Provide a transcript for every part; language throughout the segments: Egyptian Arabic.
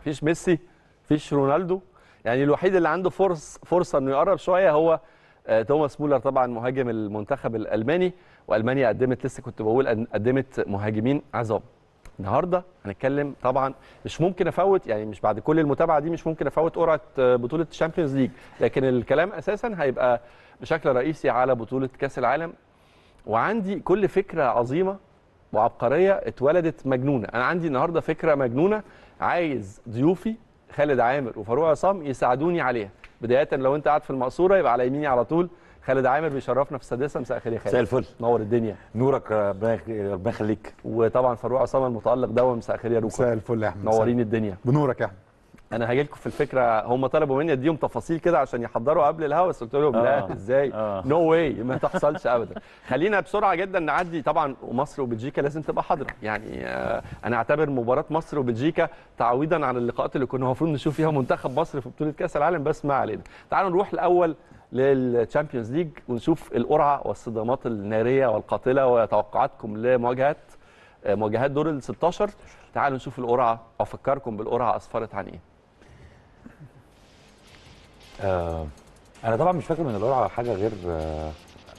مفيش ميسي مفيش رونالدو يعني الوحيد اللي عنده فرص فرصه انه يقرب شويه هو آه، توماس مولر طبعا مهاجم المنتخب الالماني والمانيا قدمت لسه كنت بقول قد- قدمت مهاجمين عظام النهارده هنتكلم طبعا مش ممكن افوت يعني مش بعد كل المتابعه دي مش ممكن افوت قرعه آه، بطوله الشامبيونز ليج لكن الكلام اساسا هيبقى بشكل رئيسي على بطوله كاس العالم وعندي كل فكره عظيمه وعبقريه اتولدت مجنونه انا عندي النهارده فكره مجنونه عايز ضيوفي خالد عامر وفاروق عصام يساعدوني عليها بدايه لو انت قاعد في المقصوره يبقى على يميني على طول خالد عامر بيشرفنا في السادسه مساء الخير يا خالد مساء الفل نور الدنيا نورك ربنا يخ- ربنا يخليك وطبعا فاروق عصام المتالق ده مساء الخير يا مساء روكا الفل يا احمد منورين الدنيا بنورك يا احمد انا هاجي لكم في الفكره هم طلبوا مني اديهم تفاصيل كده عشان يحضروا قبل الهوا بس قلت لهم لا آه. ازاي آه. نو واي ما تحصلش ابدا خلينا بسرعه جدا نعدي طبعا ومصر وبلجيكا لازم تبقى حاضره يعني آه، انا اعتبر مباراه مصر وبلجيكا تعويضا عن اللقاءات اللي كنا المفروض نشوف فيها منتخب مصر في بطوله كاس العالم بس ما علينا تعالوا نروح الاول للتشامبيونز ليج ونشوف القرعه والصدامات الناريه والقاتله وتوقعاتكم لمواجهات آه، مواجهات دور ال 16 تعالوا نشوف القرعه افكركم بالقرعه اسفرت عن ايه آه انا طبعا مش فاكر من القرعه حاجه غير آه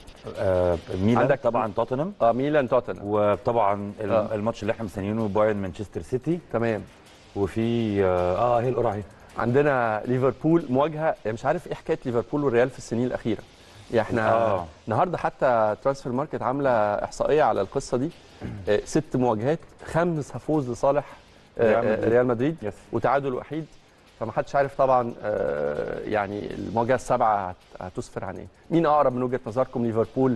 آه ميلان عندك- طبعا توتنهام اه ميلان توتنهام وطبعا ال- آه. الماتش اللي احنا مستنيينه بايرن مانشستر سيتي تمام وفي اه, آه هي القرعه اهي عندنا ليفربول مواجهه يعني مش عارف ايه حكايه ليفربول والريال في السنين الاخيره يعني احنا آه. النهارده حتى ترانسفير ماركت عامله احصائيه على القصه دي آه، ست مواجهات خمس فوز لصالح آه، ريال آه، مدريد. ريال مدريد يس وتعادل وحيد فما حدش عارف طبعا آه، يعني المواجهه السابعه هت- هتسفر عن ايه مين اقرب من وجهه نظركم ليفربول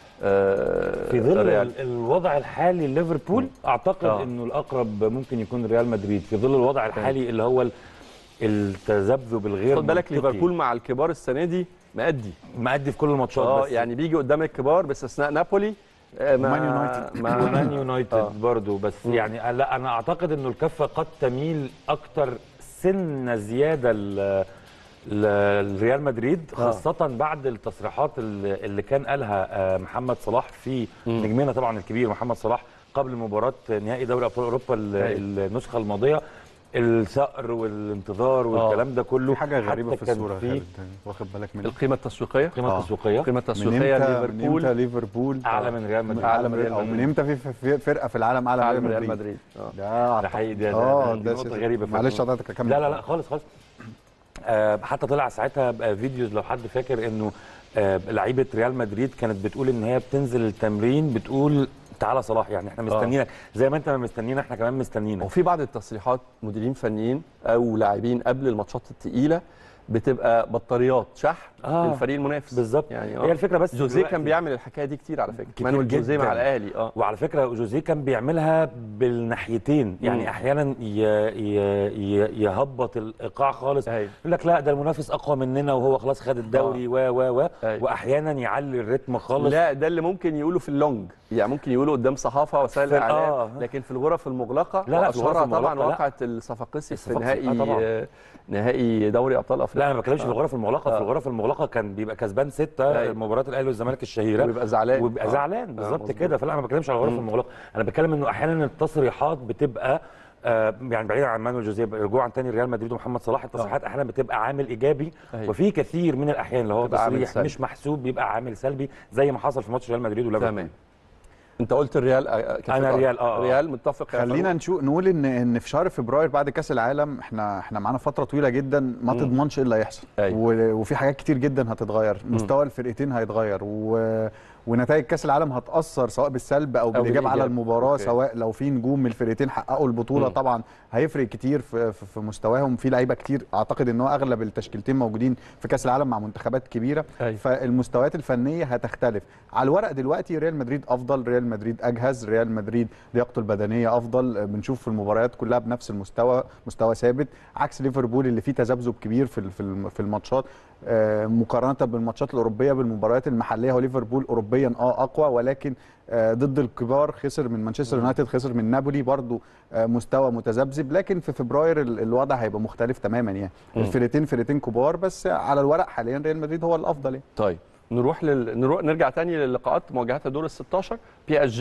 آه، في ظل الريال ال- الوضع الحالي ليفربول اعتقد آه. انه الاقرب ممكن يكون ريال مدريد في ظل الوضع الحالي اللي هو ال- التذبذب الغير خد بالك منطقي. ليفربول مع الكبار السنه دي مأدي مأدي في كل الماتشات اه بس يعني بيجي قدام الكبار باستثناء نابولي آه، ما ومان يونايتد. ما ومان يونايتد آه. برضه بس مم. يعني لا انا اعتقد انه الكفه قد تميل اكتر سنه زياده ل لريال مدريد آه. خاصة بعد التصريحات اللي اللي كان قالها آه، محمد صلاح في مم. نجمنا طبعا الكبير محمد صلاح قبل مباراة نهائي دوري ابطال اوروبا ال- أيوة. النسخة الماضية الثأر والانتظار والكلام ده كله في حاجه غريبه حتى في كان الصوره في خالد واخد بالك منها القيمه التسويقيه قيمة آه. تسويقية القيمه من التسويقيه امتى من ليفربول امتى ليفربول اعلى من ريال مدريد أعلى من ريال او مدريد. من امتى في في فرقه في العالم اعلى اعلى من من ريال ريال مدريد مدريد آه. ده ده حقيقي ده, اه ده, دي ده نقطة شيء- غريبة معلش حضرتك اكمل لا لا لا خالص خالص آه حتى طلع ساعتها بقى فيديوز لو حد فاكر انه آه لعيبه ريال مدريد كانت بتقول ان هي بتنزل التمرين بتقول تعالى صلاح يعني احنا مستنيينك زي ما انت ما مستنينا احنا كمان مستنيينك وفي بعض التصريحات مديرين فنيين او لاعبين قبل الماتشات الثقيله بتبقى بطاريات شحن آه. للفريق المنافس بالظبط يعني هي الفكره بس جوزيه دلوقتي- كان بيعمل الحكايه دي كتير على فكره كتير مانويل جوزيه جداً. مع الاهلي اه وعلى فكره جوزيه كان بيعملها بالناحيتين يعني مم. احيانا ي... ي... ي... يهبط الايقاع خالص أيوة. يقول لك لا ده المنافس اقوى مننا وهو خلاص خد الدوري و و و أيوة. واحيانا يعلي الريتم خالص لا ده اللي ممكن يقوله في اللونج يعني ممكن يقولوا قدام صحافه وسائل في- الاعلام آه. لكن في الغرف المغلقه لا، لا، في الغرف وأشهرها طبعا المغلقة لا. وقعت الصفاقسي في الصفاقسي، نهائي آه طبعاً. آه، نهائي دوري ابطال افريقيا لا انا ما بتكلمش في آه. الغرف المغلقه في آه. الغرف المغلقه كان بيبقى كسبان سته أيوة. مباراه الاهلي والزمالك الشهيره ويبقى زعلان ويبقى آه. زعلان بالظبط مظبوط. كده فلا انا ما بتكلمش على الغرف مم. المغلقه انا بتكلم انه احيانا التصريحات بتبقى آه يعني بعيدا عن مانويل جوزيه رجوعا تاني ريال مدريد ومحمد صلاح التصريحات احيانا بتبقى عامل ايجابي أيوة. وفي كثير من الاحيان اللي هو بتبقى عامل تصريح سلبي. مش محسوب بيبقى عامل سلبي زي ما حصل في ماتش ريال مدريد وليفربول تمام انت قلت الريال آه، آه، كفة أنا أرض. ريال، آه، آه. ريال متفق يا خلينا فاروق؟ نشوف نقول ان ان في شهر فبراير بعد كاس العالم احنا احنا معانا فتره طويله جدا ما مم. تضمنش ايه اللي هيحصل أيوة. و- وفي حاجات كتير جدا هتتغير مستوى الفرقتين هيتغير و... ونتائج كاس العالم هتاثر سواء بالسلب او بالايجاب على بالإيجاب. المباراه أوكي. سواء لو في نجوم من الفرقتين حققوا البطوله مم. طبعا هيفرق كتير في, في, في مستواهم في لعيبه كتير اعتقد ان هو اغلب التشكيلتين موجودين في كاس العالم مع منتخبات كبيره أيوة. فالمستويات الفنيه هتختلف على الورق دلوقتي ريال مدريد افضل ريال مدريد اجهز ريال مدريد لياقته البدنيه افضل بنشوف في المباريات كلها بنفس المستوى مستوى ثابت عكس ليفربول اللي فيه تذبذب كبير في ال- في الم- في الماتشات آه، مقارنه بالماتشات الاوروبيه بالمباريات المحليه هو ليفربول اوروبيا اه اقوى ولكن آه، ضد الكبار خسر من مانشستر يونايتد خسر من نابولي برضو آه، مستوى متذبذب لكن في فبراير ال- الوضع هيبقى مختلف تماما يعني مم. الفرقتين فرقتين كبار بس على الورق حاليا ريال مدريد هو الافضل يعني طيب نروح لل... نروح نرجع تاني للقاءات مواجهات دور ال 16 بي اس جي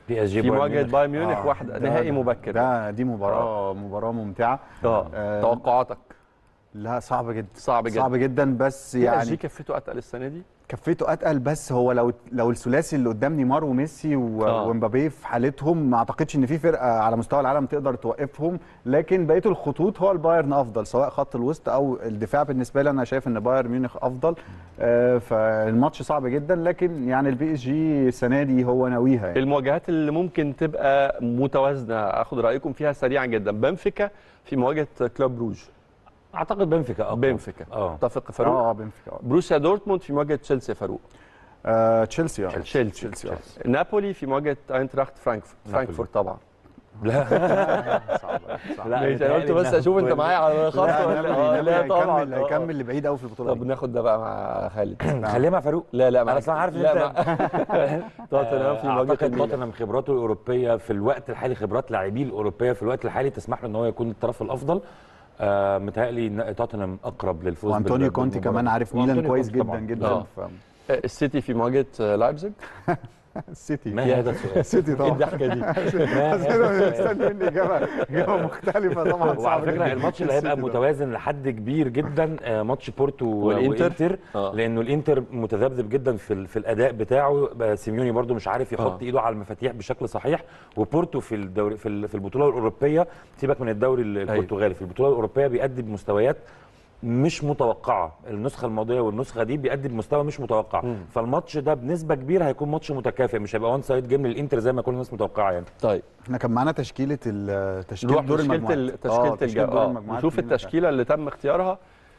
بي اس جي في مواجهه ميونخ. بايرن ميونخ آه، واحده ده- نهائي ده- مبكر ده دي مباراه مباراه ممتعه اه آه، توقعاتك لا صعب جدا صعب جدا صعب جدا بس يعني يعني كفته اتقل السنه دي كفته اتقل بس هو لو لو الثلاثي اللي قدام نيمار وميسي و- آه. ومبابي في حالتهم ما اعتقدش ان في فرقه على مستوى العالم تقدر توقفهم لكن بقيه الخطوط هو البايرن افضل سواء خط الوسط او الدفاع بالنسبه لي انا شايف ان بايرن ميونخ افضل آه، فالماتش صعب جدا لكن يعني البي اس جي السنه دي هو ناويها يعني. المواجهات اللي ممكن تبقى متوازنه اخد رايكم فيها سريعا جدا بنفيكا في مواجهه كلوب روج اعتقد بنفيكا اقوى بنفيكا اه اتفق فاروق اه بنفيكا آه. بروسيا دورتموند في مواجهه تشيلسي يا فاروق آه، تشيلسي اه تشيلسي تشيلسي آه. نابولي في مواجهه اينتراخت فرانكفورت فرانكفورت طبعا لا صعب صعب لا، ماشي انا قلت متهيألي بس اشوف انت إنها معايا على الخط لا، ولا نابولي- آه، نابولي لا طبعا هيكمل آه. هيكمل لبعيد قوي في البطوله طب دي. ناخد ده بقى مع خالد خليها مع فاروق لا لا انا معاك. اصلا عارف ان لا انت مع- توتنهام في مواجهه اعتقد الميلان. توتنهام خبراته الاوروبيه في الوقت الحالي خبرات لاعبيه الاوروبيه في الوقت الحالي تسمح له ان هو يكون الطرف الافضل آه متهيألي ان توتنهام اقرب للفوز وانطونيو بال- كونتي بالمباراة كمان دي. عارف ميلان وأنطونيو كويس كونتي جدا طبعاً. جدا آه. ف... آه، السيتي في مواجهه آه، لايبزيج السيتي ما هذا السؤال السيتي ايه طبعا الضحكه دي ما هذا السؤال؟ مستني مني اجابه اجابه مختلفه طبعا وعلى صعب فكره جدا. الماتش اللي هيبقى السيتي طبعاً. متوازن لحد كبير جدا آه، ماتش بورتو والإنتر؟ والانتر آه. لانه الانتر متذبذب جدا في ال- في الاداء بتاعه بقى سيميوني برده مش عارف يحط آه. ايده على المفاتيح بشكل صحيح وبورتو في الدوري في ال- في البطوله الاوروبيه سيبك من الدوري ال- البرتغالي في البطوله الاوروبيه بيقدم مستويات مش متوقعه النسخه الماضيه والنسخه دي بيقدم مستوى مش متوقع مم. فالماتش ده بنسبه كبيره هيكون ماتش متكافئ مش هيبقى وان سايد جيم للانتر زي ما كل الناس متوقعه يعني طيب احنا كان معانا تشكيله ال- تشكيله نروح دور تشكيله المجموعات ال- آه، تشكيله الجو دور اه المجموعات نشوف مين اللي التشكيله اللي تم اختيارها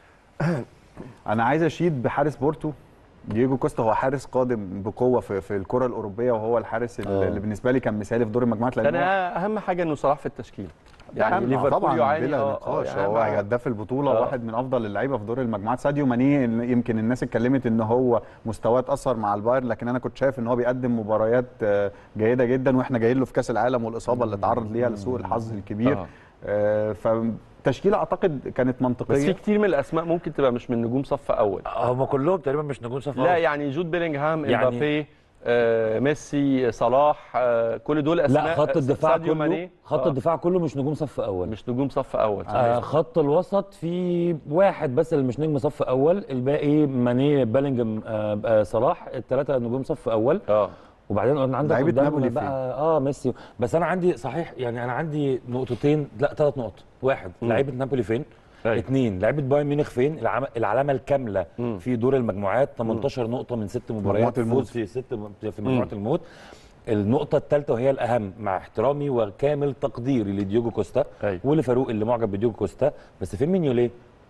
انا عايز اشيد بحارس بورتو دييجو كوستا هو حارس قادم بقوه في, في الكره الاوروبيه وهو الحارس اللي آه. اللي بالنسبه لي كان مثالي في دور المجموعات لان كان هو اهم حاجه انه صلاح في التشكيله يعني أهم- ليفربول طبعا يعاني بلا آه، آه، نقاش يعني هو أهم- هداف البطوله آه. واحد من افضل اللعيبه في دور المجموعات ساديو ماني يمكن الناس اتكلمت ان هو مستواه اتاثر مع البايرن لكن انا كنت شايف ان هو بيقدم مباريات آه، جيده جدا واحنا جايين له في كاس العالم والاصابه اللي اتعرض ليها لسوء الحظ الكبير آه. آه، فتشكيله اعتقد كانت بس في منطقيه كتير من الاسماء ممكن تبقى مش من نجوم صف اول هم كلهم تقريبا مش نجوم صف لا يعني جود بيلينغهام يعني- امبابي آه، ميسي صلاح آه، كل دول اسماء لا خط الدفاع ساديو كله ماني خط آه، الدفاع كله مش نجوم صف اول مش نجوم صف اول آه خط الوسط في واحد بس اللي مش نجم صف اول الباقي ماني بيلينجهام آه آه صلاح الثلاثه نجوم صف اول اه وبعدين قلنا عندك لعيبة قدام نابولي بقى اه ميسي بس انا عندي صحيح يعني انا عندي نقطتين لا ثلاث نقط واحد مم. لعيبه نابولي فين أيوة. اثنين لعيبه بايرن ميونخ فين العم... العلامه الكامله مم. في دور المجموعات 18 نقطه من ست مباريات مجموعة فوز في ست م- في مجموعه الموت النقطة الثالثة وهي الأهم مع احترامي وكامل تقديري لديوجو كوستا أيوة. ولفاروق اللي معجب بديوجو كوستا بس فين مينيوليه؟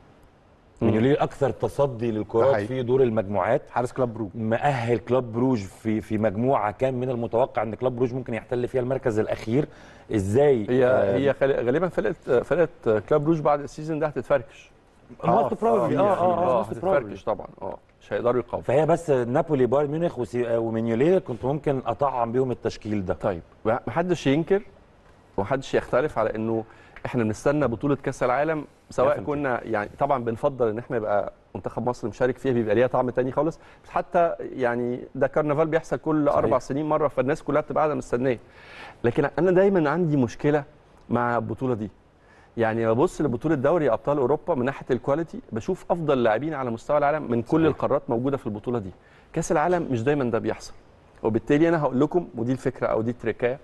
مينيوليه أكثر تصدي ده للكرات حقيقي. في دور المجموعات حارس كلاب برو مؤهل كلوب بروج في في مجموعه كان من المتوقع ان كلوب بروج ممكن يحتل فيها المركز الاخير ازاي هي آه، هي خل- غالبا فرقه فرقه كلاب روج بعد السيزون ده هتتفركش most probably. في- اه في- اه اه اه most probably. هتتفركش طبعا اه مش هيقدروا يقاوموا فهي بس نابولي بايرن ميونخ وسي- آه، ومينيوليه كنت ممكن اطعم بيهم التشكيل ده طيب محدش ينكر ومحدش يختلف على انه احنا بنستنى بطوله كاس العالم سواء Definitely. كنا يعني طبعا بنفضل ان احنا يبقى منتخب مصر مشارك فيها بيبقى ليها طعم تاني خالص بس حتى يعني ده كرنفال بيحصل كل صحيح. اربع سنين مره فالناس كلها بتبقى قاعده مستنيه لكن انا دايما عندي مشكله مع البطوله دي يعني ببص لبطوله دوري ابطال اوروبا من ناحيه الكواليتي بشوف افضل لاعبين على مستوى العالم من كل صحيح. القارات موجوده في البطوله دي كاس العالم مش دايما ده بيحصل وبالتالي انا هقول لكم ودي الفكره او دي التركايه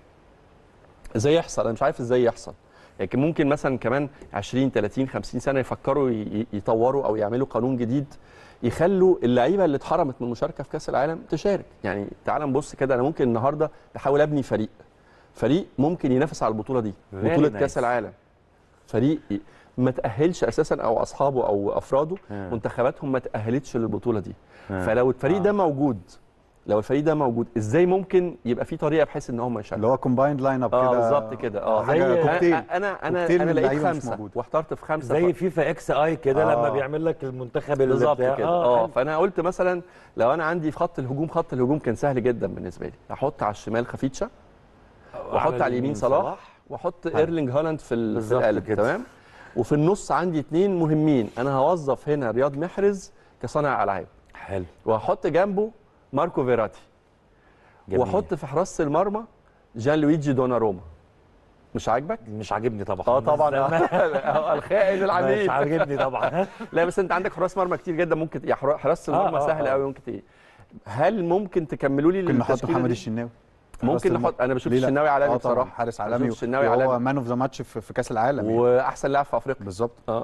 ازاي يحصل انا مش عارف ازاي يحصل لكن ممكن مثلا كمان 20 30 50 سنه يفكروا ي- ي- يطوروا او يعملوا قانون جديد يخلوا اللعيبه اللي اتحرمت من المشاركه في كاس العالم تشارك يعني تعال نبص كده انا ممكن النهارده بحاول ابني فريق فريق ممكن ينافس على البطوله دي Very بطوله nice. كاس العالم فريق ي- ما تاهلش اساسا او اصحابه او افراده آه. منتخباتهم ما تاهلتش للبطوله دي آه. فلو الفريق آه. ده موجود لو الفريق ده موجود ازاي ممكن يبقى في طريقه بحيث ان هم يشاركوا اللي هو كومبايند لاين اب كده اه بالظبط كده اه حاجه زي- كوكتيل انا انا انا, كوكتيل أنا من لقيت اللعيبة مش خمسه موجود. واحترت في خمسه زي ف... فيفا اكس اي كده آه. لما بيعمل لك المنتخب اللي بالظبط بتاع- كده اه اه حلو. فانا قلت مثلا لو انا عندي في خط الهجوم خط الهجوم كان سهل جدا بالنسبه لي احط على الشمال خفيتشا واحط على اليمين صلاح واحط ايرلينج هالاند في ال- في بالظبط القالب كده. تمام وفي النص عندي اثنين مهمين انا هوظف هنا رياض محرز كصانع العاب حلو وهحط جنبه ماركو فيراتي جميل. واحط في حراسه المرمى جان لويجي دوناروما مش عاجبك مش عاجبني طبعا اه طبعا بس- آه، الخائن مش العميل عاجبني طبعا لا بس انت عندك حراس مرمى كتير جدا ممكن يا حرا- حراسه آه، المرمى آه، سهل آه. قوي ممكن تيجي هل ممكن تكملوا لي ممكن نحط التشكيلة محمد دي؟ الشناوي ممكن نحط انا بشوف ليه لا؟ الشناوي عالمي اه طبعا بصراحه حارس بشوف عالمي الشناوي وهو عالمي مان اوف ذا ماتش في في كاس العالم يعني. واحسن لاعب في افريقيا بالظبط اه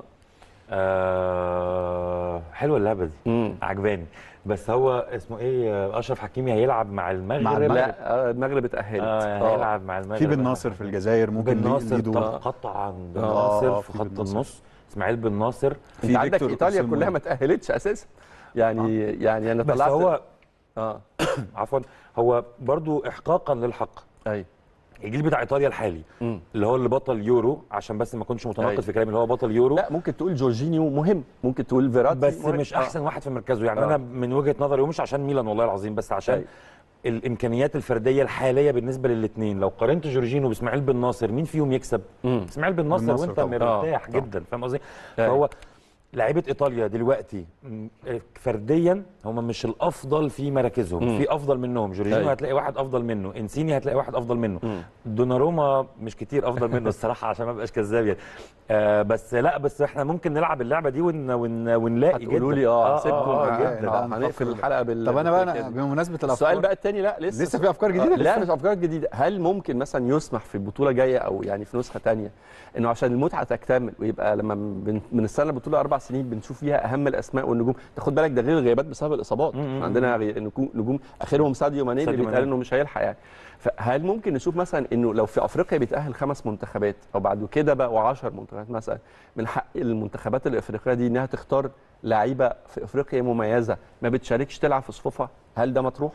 آه حلوه اللعبه دي مم. عجباني بس هو اسمه ايه آه، اشرف حكيمي هيلعب مع المغرب مع المغرب. لا آه، المغرب اتاهلت اه يعني آه. هيلعب مع المغرب في بن ناصر في الجزائر ممكن بن ليه- ناصر ليه دور. طب قطعا بن آه، ناصر آه، في في خط بن ناصر. النص اسماعيل بن ناصر انت عندك فيكتور ايطاليا أوسيمون. كلها ما تاهلتش اساسا يعني يعني انا بس طلعت هو اه عفوا هو برضو احقاقا للحق ايوه الجيل بتاع ايطاليا الحالي مم. اللي هو اللي بطل يورو عشان بس ما اكونش متناقض أيوة. في كلامي اللي هو بطل يورو لا ممكن تقول جورجينيو مهم ممكن تقول فيراتي بس مهم. مش آه. احسن واحد في مركزه يعني آه. انا من وجهه نظري ومش عشان ميلان والله العظيم بس عشان أيوة. الامكانيات الفرديه الحاليه بالنسبه للاثنين لو قارنت جورجينو باسماعيل بن ناصر مين فيهم يكسب مم. اسماعيل بن ناصر ناصر وانت طبعاً. مرتاح آه، جدا فاهم قصدي أيوة. فهو لعيبه ايطاليا دلوقتي م، فرديا هم مش الافضل في مراكزهم مم. في افضل منهم جورجينو أيوة. هتلاقي واحد افضل منه انسيني هتلاقي واحد افضل منه مم. دوناروما مش كتير افضل منه الصراحه عشان ما ابقاش كذاب يعني آه بس لا بس احنا ممكن نلعب اللعبه دي ون ون ونلاقي هتقولوا جدا. لي اه آه، سيبكم آه، آه، جدا آه، آه، هنقفل نفكر. الحلقه بال طب انا بقى بالحكاية أنا دي. بمناسبه الافكار السؤال بقى الثاني لا لسه لسه في افكار جديده آه، لا لسه. مش افكار جديده هل ممكن مثلا يسمح في بطوله جايه او يعني في نسخه تانية انه عشان المتعه تكتمل ويبقى لما من, من السنه البطوله اربع سنين بنشوف فيها اهم الاسماء والنجوم تاخد بالك ده غير الغيابات بسبب الاصابات مم. عندنا غي- نجوم نجوم اخرهم ساديو ماني اللي ساديو بيتقال ماني. انه مش هيلحق يعني فهل ممكن نشوف مثلا انه لو في افريقيا بيتاهل خمس منتخبات او بعد كده بقوا 10 منتخبات مثلا من حق المنتخبات الافريقيه دي انها تختار لعيبه في افريقيا مميزه ما بتشاركش تلعب في صفوفها هل ده مطروح؟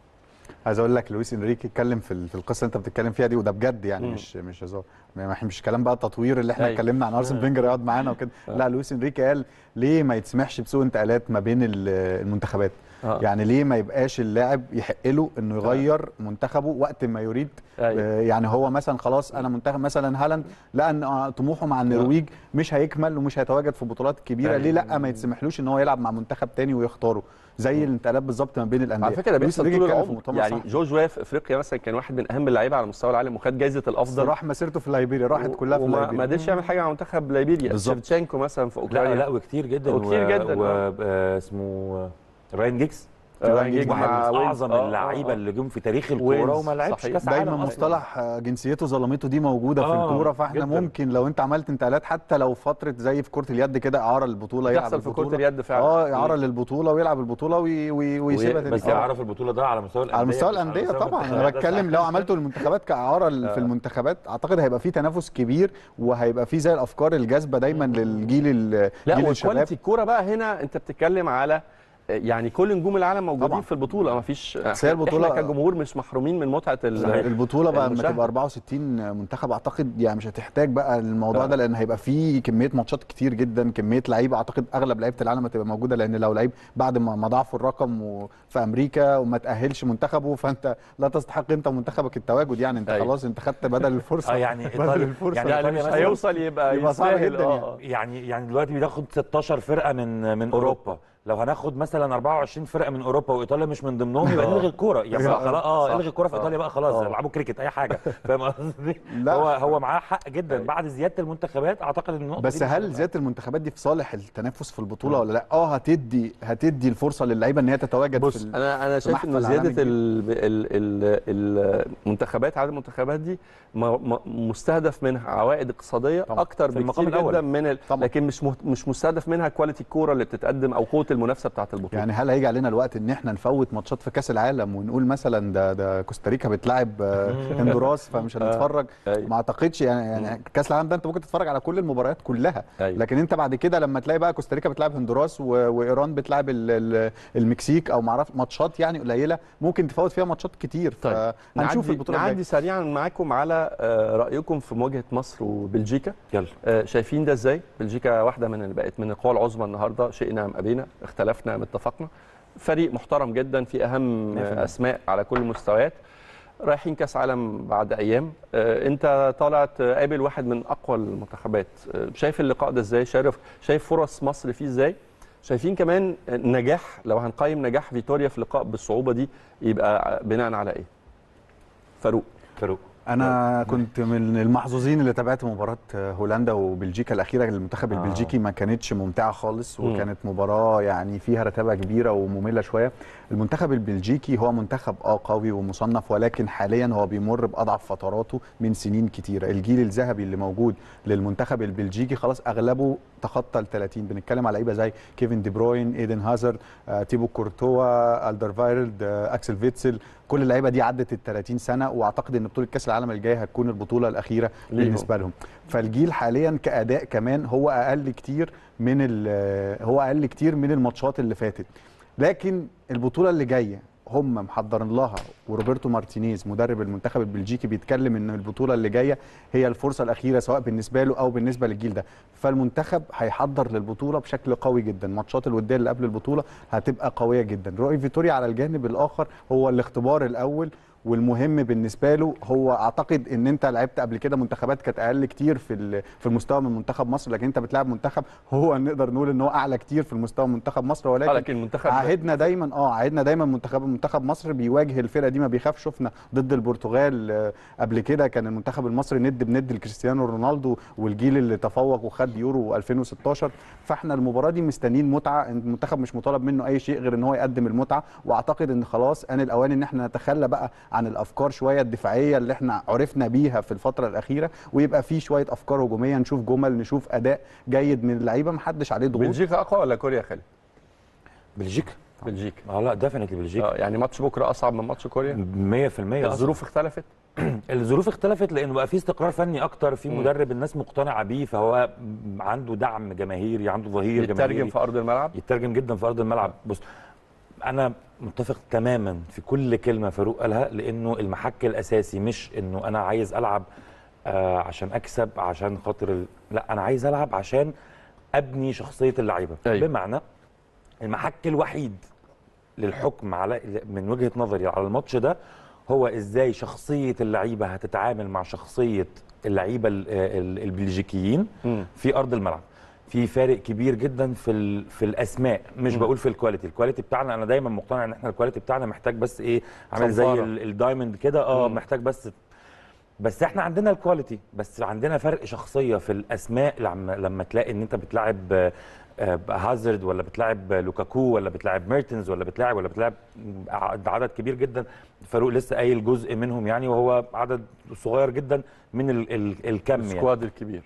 عايز اقول لك لويس انريكي اتكلم في ال- في القصه اللي انت بتتكلم فيها دي وده بجد يعني مم. مش مش هزار ما ما- مش كلام بقى تطوير اللي احنا أيوة. اتكلمنا عن ارسن فينجر يقعد معانا وكده لا لويس انريكي قال ليه ما يتسمحش بسوق انتقالات ما بين ال- المنتخبات آه. يعني ليه ما يبقاش اللاعب يحق له انه يغير منتخبه وقت ما يريد أيوة. آه، يعني هو مثلا خلاص انا منتخب مثلا هالاند لقى ان آه، طموحه مع النرويج مش هيكمل ومش هيتواجد في بطولات كبيره أيوة. ليه لا ما يتسمحلوش ان هو يلعب مع منتخب تاني ويختاره زي الانتقالات بالظبط ما بين الانديه على فكره ده لويس بيحصل إنريكي طول اتكلم في العمر مؤتمر يعني صحفي. جورج واي في افريقيا مثلا كان واحد من اهم اللعيبه على مستوى العالم وخد جائزه الافضل راح مسيرته في ليبيريا راحت كلها في وما ما ليبيريا قدرش يعمل حاجه مع منتخب ليبيريا بالظبط. شيفتشينكو مثلا في لا اوكرانيا لا وكتير جدا وكتير جدا، و... آه. آه، اسمه آه، راين جيكس راين جيجز واحد مع من ويلز. اعظم آه، آه، اللعيبه آه. اللي جم في تاريخ الكوره ويلز، وما لعبش صحيح. كاس عالم دايما أصلاً. مصطلح آه، جنسيته ظلمته دي موجوده في آه، الكوره فاحنا جداً. ممكن لو انت عملت انتقالات حتى لو فتره زي في كره اليد كده اعاره للبطوله يلعب بتحصل في كرة البطولة. اليد فعلا. اه اعاره مم. للبطوله ويلعب البطوله وي- وي- ويسيبها تاني بس آه. عارف البطوله ده على مستوى الانديه على مستوى مش على الانديه مستوى طبعا انا المنتخبات. بتكلم لو عملته للمنتخبات كاعاره ال- في المنتخبات اعتقد هيبقى في تنافس كبير وهيبقى في زي الافكار الجاذبه دايما للجيل ال- لا جيل الشباب وكواليتي الكوره بقى هنا انت بتتكلم على يعني كل نجوم العالم موجودين طبعاً. في البطوله ما فيش بس هي البطولة- احنا كجمهور مش محرومين من متعه ال- البطوله بقى لما المشاهدة. تبقى 64 منتخب اعتقد يعني مش هتحتاج بقى الموضوع آه. ده لان هيبقى في كميه ماتشات كتير جدا كميه لعيبه اعتقد اغلب لعيبه العالم هتبقى موجوده لان لو لعيب بعد ما ما ضاعفوا الرقم و- في امريكا وما تاهلش منتخبه فانت لا تستحق انت منتخبك التواجد يعني انت أيوة. خلاص انت خدت بدل الفرصه اه يعني بدل ايطاليا الفرصه يعني يعني إيطاليا مش مثلاً- هيوصل يبقى يبقى صعب يستاهل جداً آه. يعني يعني دلوقتي بياخد 16 فرقه من من اوروبا لو هناخد مثلا 24 فرقه من اوروبا وايطاليا مش من ضمنهم يبقى نلغي الكوره يعني صح. خلاص اه صح. الغي الكوره في آه. ايطاليا بقى خلاص آه. العبوا كريكت اي حاجه فاهم قصدي لا. هو هو معاه حق جدا بعد زياده المنتخبات اعتقد ان النقطه بس دي مش هل هتبقى- زياده المنتخبات دي في صالح التنافس في البطوله ولا لا اه هتدي هتدي الفرصه للعيبه ان هي تتواجد بص في ال- انا انا شايف محفل انه عالمي زياده كبير. ال- ال- ال- المنتخبات عدد المنتخبات دي م- م- مستهدف منها عوائد اقتصاديه طبعاً. اكتر في المقام بكتير الأول. جدا من ال... طبعاً. لكن مش مه- مش مستهدف منها كواليتي الكوره اللي بتتقدم او قوه المنافسه بتاعه البطوله يعني هل هيجي علينا الوقت ان احنا نفوت ماتشات في كاس العالم ونقول مثلا ده ده كوستاريكا بتلاعب آه، هندوراس فمش هنتفرج أيوة. ما اعتقدش يعني يعني كاس العالم ده انت ممكن تتفرج على كل المباريات كلها أيوة. لكن انت بعد كده لما تلاقي بقى كوستاريكا بتلاعب هندوراس و- وايران بتلاعب ال- ال- المكسيك او معرف ماتشات يعني قليله ممكن تفوت فيها ماتشات كتير طيب فهنشوف نعدي البطوله نعدي الجايه سريعا معاكم على آه، رايكم في مواجهه مصر وبلجيكا يلا آه، شايفين ده ازاي بلجيكا واحده من اللي بقت من القوى العظمى النهارده شئنا ام ابينا اختلفنا ام اتفقنا فريق محترم جدا في اهم 100%. اسماء على كل المستويات رايحين كاس عالم بعد ايام آه، انت طالع تقابل واحد من اقوى المنتخبات آه، شايف اللقاء ده ازاي شايف شايف فرص مصر فيه ازاي شايفين كمان نجاح لو هنقيم نجاح فيتوريا في اللقاء بالصعوبه دي يبقى بناء على ايه فاروق فاروق انا كنت من المحظوظين اللي تابعت مباراه هولندا وبلجيكا الاخيره المنتخب آه. البلجيكي ما كانتش ممتعه خالص وكانت مباراه يعني فيها رتابه كبيره وممله شويه المنتخب البلجيكي هو منتخب اه قوي ومصنف ولكن حاليا هو بيمر باضعف فتراته من سنين كتيره الجيل الذهبي اللي موجود للمنتخب البلجيكي خلاص اغلبه تخطى ال 30 بنتكلم على لعيبه زي كيفن دي بروين ايدن هازارد آه، تيبو كورتوا الدرفايرلد آه، اكسل فيتسل كل اللعيبه دي عدت ال 30 سنه واعتقد ان بطوله كاس العالم الجايه هتكون البطوله الاخيره ليهم. بالنسبه لهم فالجيل حاليا كاداء كمان هو اقل كتير من ال- هو اقل كتير من الماتشات اللي فاتت لكن البطوله اللي جايه هم محضرين لها وروبرتو مارتينيز مدرب المنتخب البلجيكي بيتكلم ان البطوله اللي جايه هي الفرصه الاخيره سواء بالنسبه له او بالنسبه للجيل ده فالمنتخب هيحضر للبطوله بشكل قوي جدا ماتشات الوديه اللي قبل البطوله هتبقى قويه جدا روي فيتوريا على الجانب الاخر هو الاختبار الاول والمهم بالنسبه له هو اعتقد ان انت لعبت قبل كده منتخبات كانت اقل كتير في ال- في المستوى من منتخب مصر لكن انت بتلعب منتخب هو نقدر نقول ان هو اعلى كتير في المستوى من منتخب مصر آه، ولكن لكن المنتخب عهدنا دايما اه عهدنا دايما منتخب منتخب مصر بيواجه الفرقه دي ما بيخاف شفنا ضد البرتغال آه، قبل كده كان المنتخب المصري ند بند لكريستيانو رونالدو والجيل اللي تفوق وخد يورو 2016 فاحنا المباراه دي مستنيين متعه المنتخب مش مطالب منه اي شيء غير ان هو يقدم المتعه واعتقد ان خلاص ان الاوان ان احنا نتخلى بقى عن الافكار شويه الدفاعيه اللي احنا عرفنا بيها في الفتره الاخيره ويبقى في شويه افكار هجوميه نشوف جمل نشوف اداء جيد من اللعيبه محدش عليه ضغوط بلجيكا اقوى ولا كوريا يا خالد؟ بلجيكا بلجيكا اه لا ديفنتلي بلجيكا اه يعني ماتش بكره اصعب من ماتش كوريا 100% أصلاً. الظروف اختلفت الظروف اختلفت لانه بقى في استقرار فني اكتر في مم. مدرب الناس مقتنعه بيه فهو عنده دعم جماهيري عنده ظهير يترجم جماهيري في ارض الملعب يترجم جدا في ارض الملعب بص انا متفق تماما في كل كلمه فاروق قالها لانه المحك الاساسي مش انه انا عايز العب آه عشان اكسب عشان خاطر ال... لا انا عايز العب عشان ابني شخصيه اللعيبه أيوة. بمعنى المحك الوحيد للحكم على من وجهه نظري على الماتش ده هو ازاي شخصيه اللعيبه هتتعامل مع شخصيه اللعيبه ال- ال- البلجيكيين مم. في ارض الملعب في فارق كبير جدا في ال- في الاسماء مش مم. بقول في الكواليتي الكواليتي بتاعنا انا دايما مقتنع ان احنا الكواليتي بتاعنا محتاج بس ايه عامل زي صنفرة. ال- الدايموند كده اه مم. محتاج بس بس احنا عندنا الكواليتي بس عندنا فرق شخصيه في الاسماء لما لما تلاقي ان انت بتلاعب آه، آه، هازارد ولا بتلاعب لوكاكو ولا بتلاعب ميرتنز ولا بتلاعب ولا بتلاعب عدد عدد كبير جدا فاروق لسه قايل جزء منهم يعني وهو عدد صغير جدا من ال ال الكم يعني السكواد الكبير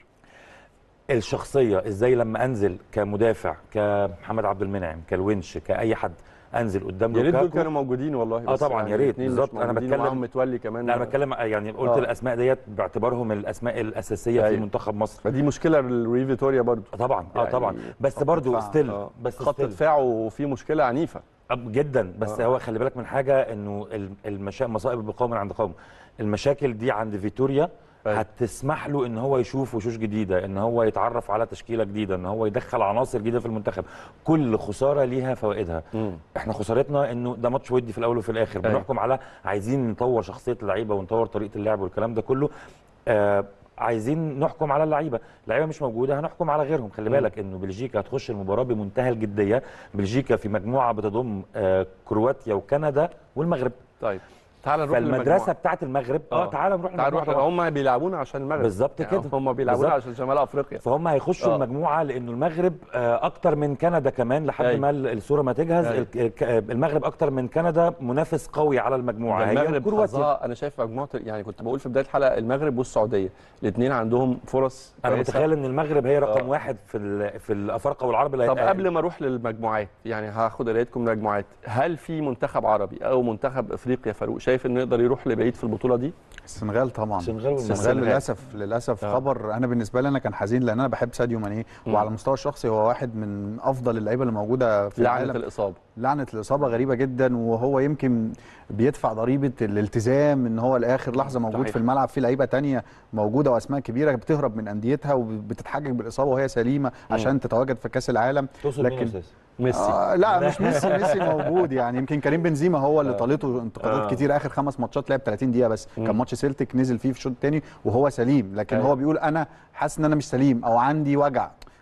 الشخصيه ازاي لما انزل كمدافع كمحمد عبد المنعم كالونش كاي حد انزل قدام يا ريت دول لوكاكو كانوا موجودين والله آه بس طبعاً، يعني يا ريت، الاتنين مش بالظبط. أنا موجودين بتكلم- ومعاهم متولي كمان لا انا بتكلم يعني قلت آه. الاسماء ديت باعتبارهم الاسماء الاساسيه في أيوة. منتخب مصر فدي مشكله للوي فيتوريا برضو آه طبعا اه يعني طبعا بس خط برضو دفاع. ستيل آه. بس خط still. دفاعه فيه مشكله عنيفه آه، جدا بس آه. هو خلي بالك من حاجه انه ال- المشا... مصائب بقوم من عند قوم المشاكل دي عند فيتوريا أيوة. هتسمح له ان هو يشوف وشوش جديده ان هو يتعرف على تشكيله جديده ان هو يدخل عناصر جديده في المنتخب كل خساره ليها فوائدها مم. احنا خسارتنا انه ده ماتش ودي في الاول وفي الاخر أيوة. بنحكم على عايزين نطور شخصيه اللعيبه ونطور طريقه اللعب والكلام ده كله آه عايزين نحكم على اللعيبه اللعيبه مش موجوده هنحكم على غيرهم خلي بالك انه بلجيكا هتخش المباراه بمنتهى الجديه بلجيكا في مجموعه بتضم آه كرواتيا وكندا والمغرب طيب تعال نروح فالمدرسه للمجموعة. بتاعت المغرب اه آه. تعال نروح تعال نروح المجموعة طبعاً. هم بيلعبونا عشان المغرب بالظبط يعني كده. هم بيلعبونا بالظبط. عشان شمال افريقيا فهم هيخشوا آه. المجموعه لانه المغرب آه، اكتر من كندا كمان لحد أيوة. ما الصوره ما تجهز أيوة. الك- الك- آه، المغرب اكتر من كندا منافس قوي على المجموعه ده هي المغرب كرواتيا حظها انا شايف مجموعه يعني كنت بقول في بدايه الحلقه المغرب والسعوديه الاثنين عندهم فرص انا كويسة. متخيل ان المغرب هي رقم آه. واحد في ال- في الافارقه والعرب اللي طب هيتأهل. قبل ما اروح للمجموعات يعني هاخد قرايتكم المجموعات هل في منتخب عربي او منتخب افريقيا فاروق شايف انه يقدر يروح لبعيد في البطوله دي السنغال طبعا السنغال والمغرب. السنغال للاسف للاسف آه. خبر انا بالنسبه لي انا كان حزين لان انا بحب ساديو ماني مم. وعلى المستوى الشخصي هو واحد من افضل اللعيبه اللي موجوده في لعنه العالم الاصابه لعنه الاصابه غريبه جدا وهو يمكن بيدفع ضريبه الالتزام ان هو لاخر لحظه موجود صحيح. في الملعب في لعيبه تانية موجوده واسماء كبيره بتهرب من انديتها وبتتحجج بالاصابه وهي سليمه عشان تتواجد في كاس العالم تقصد مين يا لكن أستاذ؟ ميسي آه لا مش ميسي ميسي موجود يعني يمكن كريم بنزيما هو اللي طالته انتقادات آه. كتير اخر خمس ماتشات لعب 30 دقيقه بس مم. كان ماتش سيلتيك نزل فيه في الشوط الثاني وهو سليم لكن أيوة. هو بيقول انا حاسس ان انا مش سليم او عندي وجع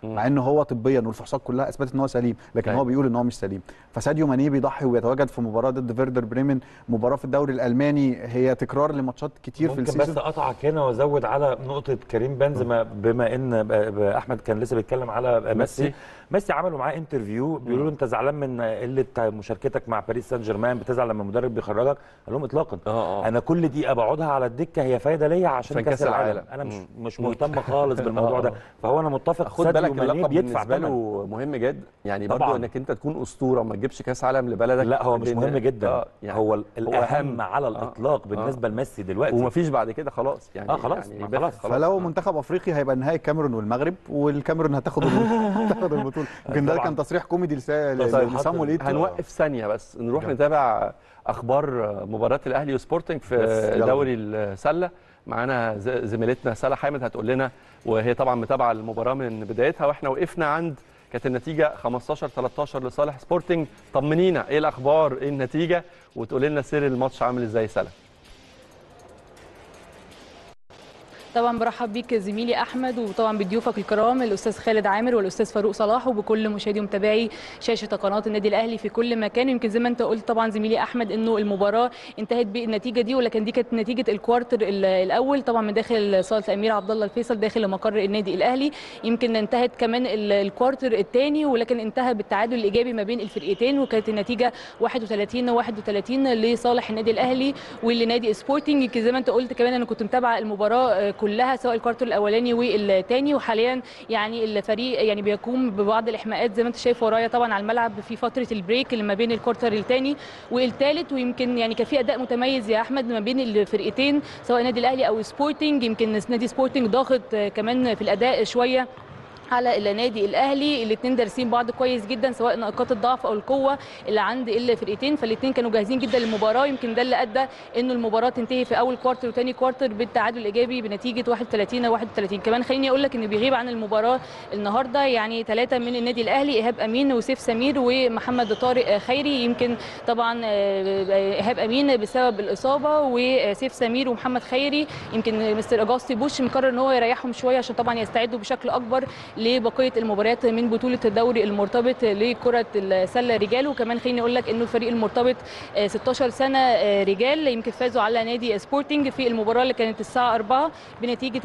مع ان هو طبيا والفحوصات كلها اثبتت ان هو سليم لكن أيوة. هو بيقول ان هو مش سليم فساديو ماني بيضحي ويتواجد في مباراه ضد فيردر بريمن مباراه في الدوري الالماني هي تكرار لماتشات كتير في ممكن بس السيزون اقطعك هنا وازود على نقطه كريم بنزيما بما ان ب- ب- احمد كان لسه بيتكلم على ميسي ميسي. ميسي عملوا معاه انترفيو بيقولوا له انت زعلان من قله مشاركتك مع باريس سان جيرمان بتزعل لما المدرب بيخرجك قال لهم اطلاقا اه اه انا كل دقيقه بقعدها على الدكه هي فايده ليا عشان عشان كاس كأس العالم العالم. انا مش مم. مش مهتم خالص بالموضوع آه، ده آه. فهو انا متفق خد ساديو بالك ماني اللقب بيدفع بالنسبه ثمن. له مهم جدا يعني طبعاً. برضو انك انت تكون اسطوره وما تجيبش كاس عالم لبلدك لا هو مش لأن- مهم جدا آه يعني هو ال- الاهم أهم. على آه. الاطلاق بالنسبه لميسي دلوقتي ومفيش بعد كده خلاص يعني آه، خلاص، يعني ما بس خلاص. فلو آه. منتخب افريقيا هيبقى نهائي الكاميرون والمغرب والكاميرون هتاخد البطوله تاخد البطوله يمكن ده طبعاً. كان تصريح كوميدي لسا- تصريحات لسامويل ايتو هنوقف ثانيه بس نروح يلا. نتابع اخبار مباراه الاهلي وسبورتنج في بس يلا. دوري السله معانا ز- زميلتنا سلا حامد هتقول لنا وهي طبعا متابعه المباراه من بدايتها واحنا وقفنا عند كانت النتيجه 15 13 لصالح سبورتنج طمنينا ايه الاخبار ايه النتيجه وتقول لنا سير الماتش عامل ازاي سلا طبعا برحب بيك زميلي احمد وطبعا بضيوفك الكرام الاستاذ خالد عامر والاستاذ فاروق صلاح وبكل مشاهدي ومتابعي شاشه قناه النادي الاهلي في كل مكان يمكن زي ما انت قلت طبعا زميلي احمد انه المباراه انتهت بالنتيجه دي ولكن دي كانت نتيجه الكوارتر ال- الاول طبعا من داخل صاله الامير عبد الله الفيصل داخل مقر النادي الاهلي يمكن انتهت كمان ال- الكوارتر الثاني ولكن انتهى بالتعادل الايجابي ما بين الفرقتين وكانت النتيجه 31 31 لصالح النادي الاهلي ولنادي سبورتنج يمكن زي ما انت قلت كمان انا كنت متابعه المباراه آه، كلها سواء الكوارتر الاولاني والثاني وحاليا يعني الفريق يعني بيقوم ببعض الاحماءات زي ما انت شايف ورايا طبعا على الملعب في فتره البريك اللي ما بين الكوارتر الثاني والثالث ويمكن يعني كان في اداء متميز يا احمد ما بين الفرقتين سواء النادي الاهلي او سبورتنج يمكن نادي سبورتنج ضاغط آه، كمان في الاداء شويه على النادي الاهلي الاثنين دارسين بعض كويس جدا سواء نقاط الضعف او القوه اللي عند الفرقتين فالاثنين كانوا جاهزين جدا للمباراه يمكن ده اللي ادى انه المباراه تنتهي في اول كوارتر وثاني كوارتر بالتعادل الايجابي بنتيجه 31 31 كمان خليني اقول لك ان بيغيب عن المباراه النهارده يعني ثلاثه من النادي الاهلي ايهاب امين وسيف سمير ومحمد طارق خيري يمكن طبعا آه، ايهاب امين بسبب الاصابه وسيف سمير ومحمد خيري يمكن مستر اجاستي بوش مقرر ان هو يريحهم شويه عشان طبعا يستعدوا بشكل اكبر لبقيه المباريات من بطوله الدوري المرتبط لكره السله رجال وكمان خليني اقول لك انه الفريق المرتبط آه، 16 سنه آه، رجال يمكن فازوا على نادي سبورتنج في المباراه اللي كانت الساعه 4 بنتيجه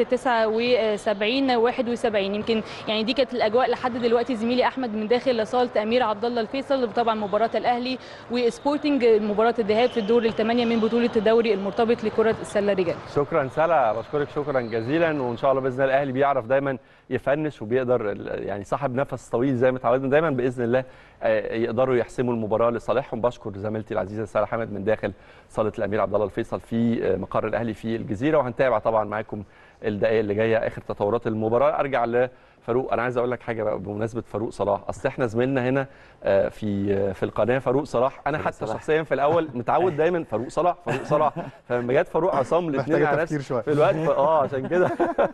79 71 يمكن يعني دي كانت الاجواء لحد دلوقتي زميلي احمد من داخل صاله امير عبد الله الفيصل طبعا مباراه الاهلي وسبورتنج مباراه الذهاب في الدور الثمانيه من بطوله الدوري المرتبط لكره السله رجال شكرا سلا بشكرك شكرا جزيلا وان شاء الله باذن الله الاهلي بيعرف دايما يفنش وبيقدر ال- يعني صاحب نفس طويل زي ما اتعودنا دايما باذن الله آه، يقدروا يحسموا المباراه لصالحهم بشكر زميلتي العزيزه ساره حامد من داخل صاله الامير عبد الله الفيصل في آه، مقر الاهلي في الجزيره وهنتابع طبعا معاكم الدقائق اللي جايه اخر تطورات المباراه ارجع لفاروق انا عايز اقول لك حاجه بقى بمناسبه فاروق صلاح اصل احنا زميلنا هنا آه، في آه، في القناه فاروق صلاح انا فاروق حتى صلاح. شخصيا في الاول متعود دايما فاروق صلاح فاروق صلاح فلما جت فاروق عصام الاثنين محتاجة على تفكير نفس شوية. في الوقت ف- اه عشان كده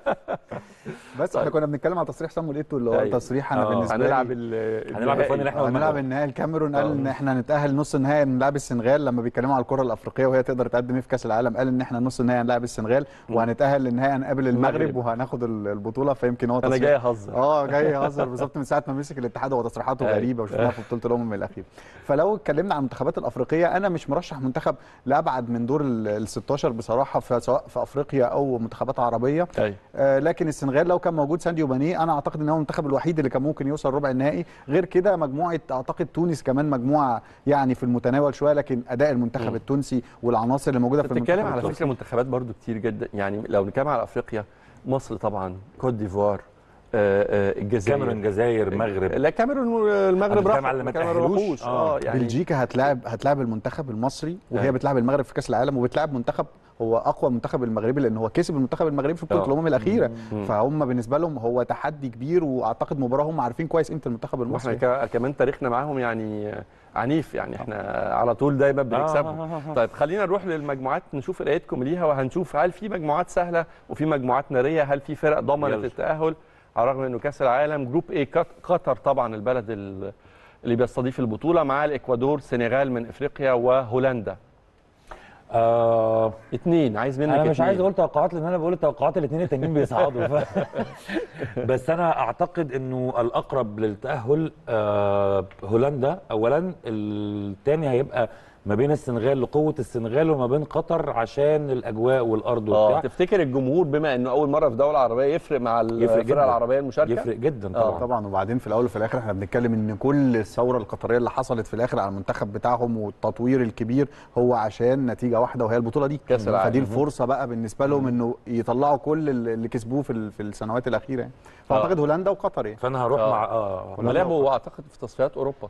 بس احنا كنا بنتكلم على تصريح سامويل ايتو اللي هو أيوة. تصريح انا آه. بالنسبه هنلعب لي ال- هنلعب النهائي. الفاينل احنا آه، والمغرب. هنلعب النهائي الكاميرون قال آه. ان احنا نتاهل نص النهائي نلعب السنغال لما بيتكلموا على الكره الافريقيه وهي تقدر تقدم ايه في كاس العالم قال ان احنا نص النهائي هنلاعب السنغال وهنتاهل للنهائي هنقابل المغرب المغرب. وهناخد ال- البطوله فيمكن هو انا تصريح جاي اهزر اه جاي يهزر بالظبط من ساعه ما مسك الاتحاد هو تصريحاته أيوة. غريبه وشفناها في بطوله الامم الاخيره فلو اتكلمنا عن المنتخبات الافريقيه انا مش مرشح منتخب لابعد من دور ال 16 بصراحه في سواء في افريقيا او منتخبات عربيه ايوه آه، لكن السنغال لو كان موجود سانديو باني انا اعتقد ان هو المنتخب الوحيد اللي كان ممكن يوصل ربع النهائي غير كده مجموعه اعتقد تونس كمان مجموعه يعني في المتناول شويه لكن اداء المنتخب مم. التونسي والعناصر اللي موجوده في بتتكلم المنتخب على التونسي. فكره منتخبات برضو كتير جدا يعني لو نتكلم على افريقيا مصر طبعا كوت ديفوار آه، آه، الجزائر كاميرون جزائر مغرب لا كاميرون المغرب بتتكلم راح على اللي ما كاميرون تأهلوش؟ راحوش آه. اه يعني بلجيكا هتلاعب هتلاعب المنتخب المصري وهي أيوة. بتلاعب المغرب في كاس العالم وبتلاعب منتخب هو اقوى منتخب المغربي لان هو كسب المنتخب المغربي في بطوله آه. الامم الاخيره مم. فهم بالنسبه لهم هو تحدي كبير واعتقد مباراه هم عارفين كويس قيمه المنتخب واحنا المصري ك- كمان تاريخنا معاهم يعني آه، عنيف يعني احنا على طول دايما بنكسبهم آه، آه، آه. طيب خلينا نروح للمجموعات نشوف قرايتكم ليها وهنشوف هل في مجموعات سهله وفي مجموعات ناريه هل في فرق ضمنت يلا. التاهل على الرغم انه كاس العالم جروب اي قطر طبعا البلد ال- اللي بيستضيف البطوله مع الاكوادور سنغال من افريقيا وهولندا آه اتنين عايز منك انا مش اتنين. عايز اقول توقعات لان انا بقول التوقعات الاثنين التانيين بيصعدوا ف... بس انا اعتقد انه الاقرب للتاهل آه هولندا اولا الثاني هيبقى ما بين السنغال لقوه السنغال وما بين قطر عشان الاجواء والارض اه وبتاع تفتكر الجمهور بما انه اول مره في دوله عربيه يفرق مع يفرق الفرقه جدا. العربيه المشاركه يفرق جدا آه. طبعا طبعا وبعدين في الاول وفي الاخر احنا بنتكلم ان كل الثوره القطريه اللي حصلت في الاخر على المنتخب بتاعهم والتطوير الكبير هو عشان نتيجه واحده وهي البطوله دي كأس العالم. فدي الفرصه بقى بالنسبه لهم انه يطلعوا كل اللي كسبوه في ال- في السنوات الاخيره يعني فاعتقد هولندا وقطر يعني فانا هروح آه. مع اه هم لعبوا اعتقد في تصفيات اوروبا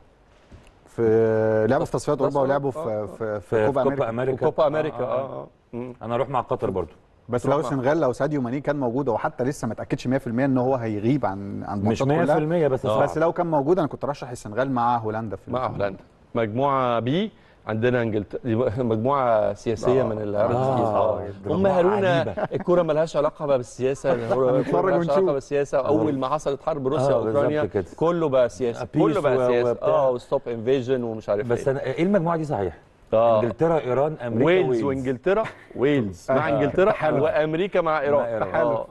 في لعبوا في تصفيات اوروبا أوروبا. ولعبوا آه، في في, في في كوبا كوبا امريكا امريكا وكوبا امريكا آه. اه اه مم. انا اروح مع قطر برضو بس لو السنغال لو ساديو ماني كان موجود هو حتى لسه ما اتاكدش 100% ان هو هيغيب عن عن مش 100% الماتشات كلها بس آه. صعب. بس لو كان موجود انا كنت ارشح السنغال مع هولندا في مع هولندا مجموعه بي عندنا انجلترا دي مجموعه سياسيه آه. من العيار آه. التقيل. آه. هم مجموعة هارونا عجيبة. الكوره ملهاش علاقه بقى بالسياسه الكوره هنتفرج ملهاش ونشوف. علاقه بالسياسه اول ما حصلت حرب روسيا آه، واوكرانيا بالظبط كده. كله بقى سياسه Peace كله بقى و- سياسه وبتاع. اه وستوب انفيجن ومش عارف بس ايه انا ايه المجموعه دي صحيح آه. انجلترا ايران امريكا ويلز وانجلترا ويلز مع آه. انجلترا تحالف. وامريكا مع ايران مع إيران. آه.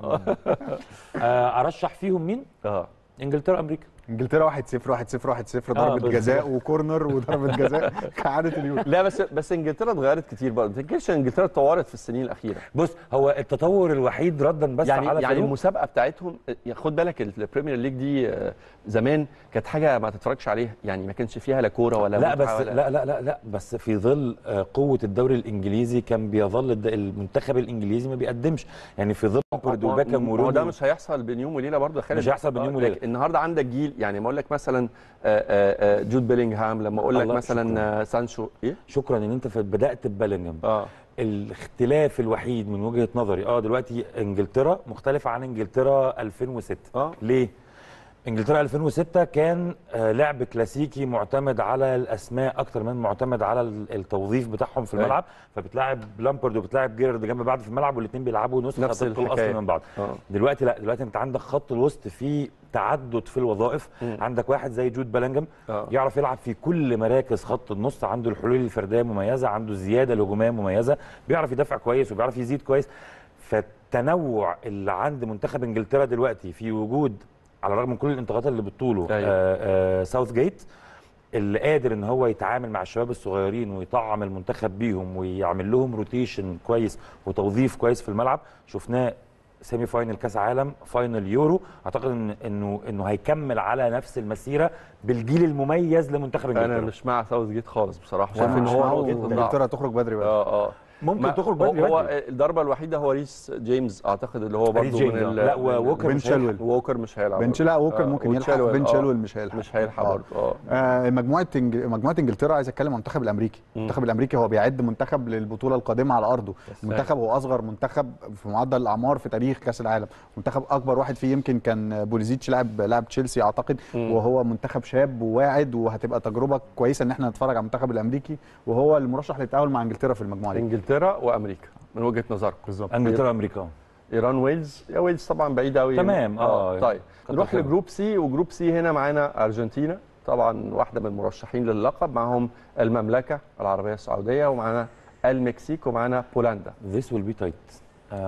آه ارشح فيهم مين اه انجلترا امريكا انجلترا 1-0 1-0 1-0 ضربه بالظبط. جزاء وكورنر وضربه جزاء كعاده اليوم لا بس بس انجلترا اتغيرت كتير برضه ما تنكرش ان انجلترا اتطورت في السنين الاخيره بص هو التطور الوحيد ردا بس يعني على يعني فاروق المسابقه بتاعتهم يا خد بالك البريمير ليج دي آه، زمان كانت حاجه ما تتفرجش عليها يعني ما كانش فيها لا كوره ولا لا متعة بس ولا لا لا لا لا بس في ظل آه، قوه الدوري الانجليزي كان بيظل الد- المنتخب الانجليزي ما بيقدمش يعني في ظل لامبرد وباكام ما هو ده وروني مش هيحصل بين يوم وليله برضه يا خالد مش هيحصل بين آه، يوم وليلة. لكن النهارده عندك جيل يعني ما اقول لك مثلا آه، آه، آه، جود بيلينغهام لما اقول لك الله، مثلا شكراً. آه، سانشو ايه شكرا ان انت في- بدات ببلينجهام اه الاختلاف الوحيد من وجهه نظري اه دلوقتي انجلترا مختلفه عن انجلترا 2006 اه ليه؟ انجلترا 2006 كان آه، لعب كلاسيكي معتمد على الاسماء اكتر من معتمد على ال- التوظيف بتاعهم في أيوة. الملعب فبتلاعب لامبرد وبتلاعب جيرارد جنب بعض في الملعب والاثنين بيلعبوا نسخه نفس طبق الحكاية. الاصل من بعض اه دلوقتي لا دلوقتي انت عندك خط الوسط فيه تعدد في الوظائف مم. عندك واحد زي جود بلنجم اه يعرف يلعب في كل مراكز خط النص عنده الحلول الفرديه مميزه عنده الزياده الهجوميه مميزه بيعرف يدافع كويس وبيعرف يزيد كويس فالتنوع اللي عند منتخب انجلترا دلوقتي في وجود على الرغم من كل الانتقادات اللي بتطوله أيوة. آه آه ساوث جيت اللي قادر ان هو يتعامل مع الشباب الصغيرين ويطعم المنتخب بيهم ويعمل لهم روتيشن كويس وتوظيف كويس في الملعب شفناه سيمي فاينل كاس عالم فاينل يورو اعتقد ان انه انه هيكمل على نفس المسيره بالجيل المميز لمنتخب انا انجلترا مش مع ساوث جيت خالص بصراحه شايف وانا ان مش هو معاه نقطه ضعف انجلترا تخرج بدري بدري اه اه ممكن ما- تخرج بدري هو بدري. الضربه الوحيده هو ريس جيمس اعتقد اللي هو ريس برضه جيمس، من آه. ال- لا من- ووكر بن مش هيلحق. شيلويل ووكر مش هيلعب بن لا ووكر آه، ممكن يلحق وتشيلويل، بن آه. شيلويل مش هيلحق مش هيلحق آه. برضه اه آه، مجموعه إنج... مجموعه انجلترا عايز اتكلم عن المنتخب الامريكي مم. المنتخب الامريكي هو بيعد منتخب للبطوله القادمه على ارضه المنتخب هو اصغر منتخب في معدل الاعمار في تاريخ كاس العالم منتخب اكبر واحد فيه يمكن كان بوليزيتش لاعب لاعب تشيلسي اعتقد مم. وهو منتخب شاب وواعد وهتبقى تجربه كويسه ان احنا نتفرج على المنتخب الامريكي وهو المرشح للتاهل مع انجلترا في المجموعه دي انجلترا وامريكا من وجهه نظركم بالظبط انجلترا امريكا ايران ويلز يا ويلز طبعا بعيد قوي تمام، آه. طيب كتر نروح خيرك. لجروب سي وجروب سي هنا معانا ارجنتينا طبعا واحده من المرشحين للقب معاهم المملكه العربيه السعوديه ومعانا المكسيك ومعانا بولندا This will be tight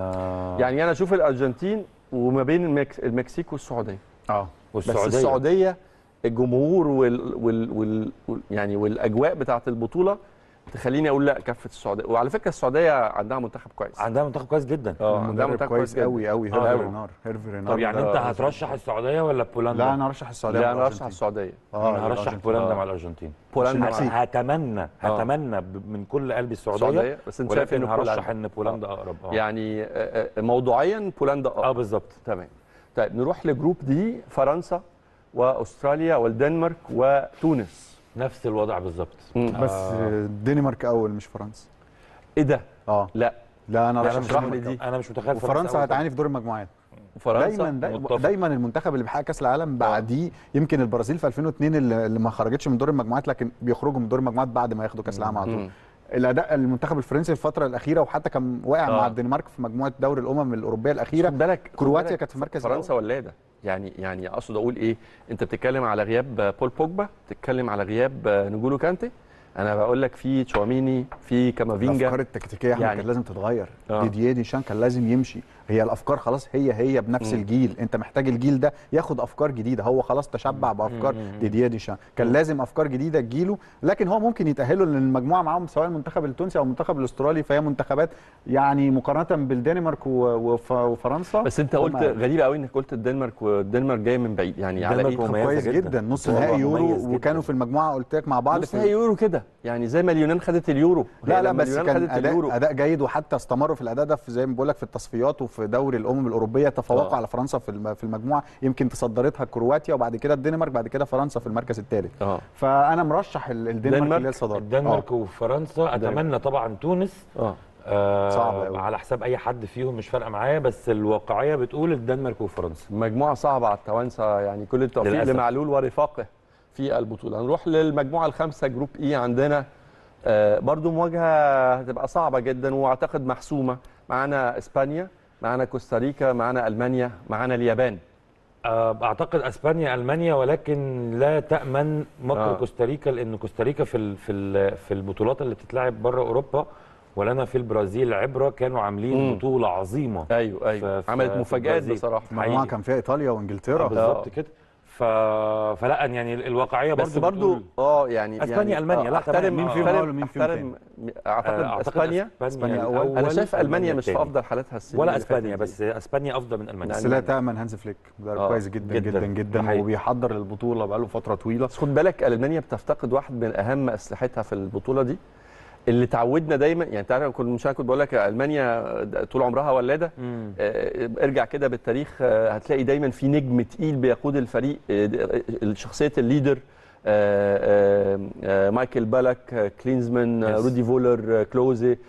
آه يعني انا اشوف الارجنتين وما بين المكس... المكسيك والسعوديه اه بس والسعوديه السعوديه الجمهور وال... وال... وال... وال... يعني والاجواء بتاعه البطوله تخليني اقول لا كفه السعوديه وعلى فكره السعوديه عندها منتخب كويس عندها منتخب كويس جدا اه عندها مدرب منتخب كويس جداً. قوي قوي آه، هيرفي أوي. رينار هيرفي رينار طب يعني ده- انت هترشح السعوديه ولا بولندا؟ لا انا ارشح السعوديه لا مع انا ارشح الأرجنتين. السعوديه اه انا هرشح الأرجنتين. بولندا آه. مع الارجنتين بولندا المكسيك. مع هتمنى هتمنى ب- من كل قلبي السعوديه السعوديه بس انت شايف ولكن انه هرشح بولندا ان بولندا اقرب اه يعني آه، آه، موضوعيا بولندا اه اه بالظبط تمام طيب نروح لجروب دي فرنسا واستراليا والدنمارك وتونس نفس الوضع بالظبط بس الدنمارك اول مش فرنسا ايه ده اه لا لا انا انا ارشح مش اشرح لي الدنمارك دي. أول. انا مش متخيل وفرنسا أول هتعاني في دور المجموعات وفرنسا دايما دا متفق. دايما المنتخب اللي بيحقق كاس العالم بعديه يمكن البرازيل في 2002 اللي اللي ما خرجتش من دور المجموعات لكن بيخرجوا من دور المجموعات بعد ما ياخدوا كاس العالم على طول مم. الاداء المنتخب الفرنسي في الفتره الاخيره وحتى كان واقع آه. مع الدنمارك في مجموعه دوري الامم الاوروبيه الاخيره خد بالك خد كرواتيا بالك كانت في مركز فرنسا ولاده يعني يعني اقصد اقول ايه انت بتتكلم على غياب بول بوجبا بتتكلم على غياب نجولو كانتي انا بقول لك في تشواميني في كامافينجا الافكار التكتيكيه يعني يعني- كانت لازم تتغير آه. ديدييه ديشان كان لازم يمشي هي الافكار خلاص هي هي بنفس مم. الجيل انت محتاج الجيل ده ياخد افكار جديده هو خلاص تشبع بافكار ديدييه ديشان كان لازم افكار جديده تجيله لكن هو ممكن يتاهلوا لان المجموعه معاهم سواء المنتخب التونسي او المنتخب الاسترالي فهي منتخبات يعني مقارنه بالدنمارك و- وف- وفرنسا بس انت هم قلت غريبه قوي انك قلت الدنمارك والدنمارك جايه من بعيد يعني على الدنمارك ايه مميزة كويس جدا. جدا نص والله نهائي مميز يورو جدا. وكانوا في المجموعه قلت لك مع بعض بص في هي يورو كده يعني زي ما اليونان خدت اليورو هي لا لا لما بس اليونان كان خدت اداء اليورو اداء جيد وحتى استمروا في الاداء ده في زي ما بقول لك في التصفيات وفي دوري الامم الاوروبيه تفوقوا آه. على فرنسا في الم- في المجموعه يمكن تصدرتها كرواتيا وبعد كده الدنمارك بعد كده فرنسا في المركز الثالث اه فانا مرشح ال- الدنمارك الدنمارك؟ اللي هي الصداره الدنمارك وفرنسا اتمنى طبعا تونس اه آه صعب أوي. على حساب اي حد فيهم مش فارقه معايا بس الواقعيه بتقول الدنمارك وفرنسا مجموعه صعبه على التوانسه يعني كل التوفيق للأسف. لمعلول ورفاقه في البطوله نروح للمجموعه الخامسه جروب اي عندنا آه برضو مواجهه هتبقى صعبه جدا واعتقد محسومه معانا اسبانيا معانا كوستاريكا معانا المانيا معانا اليابان آه، اعتقد اسبانيا المانيا ولكن لا تامن مكر آه. آه. كوستاريكا لان كوستاريكا في ال- في ال- في البطولات اللي بتتلعب بره اوروبا ولنا في البرازيل عبره كانوا عاملين مم. بطوله عظيمه ايوه ايوه ف- ف- عملت في مفاجات البرازيل. بصراحه المجموعه كان فيها ايطاليا آه وانجلترا بالظبط آه. كده ف... فلا يعني الواقعيه برضو بس برضو بتقول- اه يعني أسبانيا، يعني ألمانيا، آه، لا، تمام. احترم مين فيهم أول احترم ومين فيهم احترم اعتقد آه، اسبانيا إسبانيا الأول، أول. انا شايف المانيا مش في التاني. افضل حالاتها السنين ولا اللي فاتت اسبانيا دي. بس اسبانيا افضل من المانيا بس يعني- لا تامن هانز فليك مدرب آه، كويس جدا جداً. جدا ده جدا حقيقي. وبيحضر البطوله بقاله فتره طويله بس خد بالك المانيا بتفتقد واحد من اهم اسلحتها في البطوله دي اللي تعودنا دايما يعني انت عارف كنت مش أنا كنت بقول لك المانيا طول عمرها ولاده مم. آه، ارجع كده بالتاريخ آه، هتلاقي دايما في نجم تقيل بيقود الفريق آه، آه، شخصيه الليدر آه، آه، آه، مايكل بالك آه، كلينزمان آه، يس. رودي فولر آه، كلوزي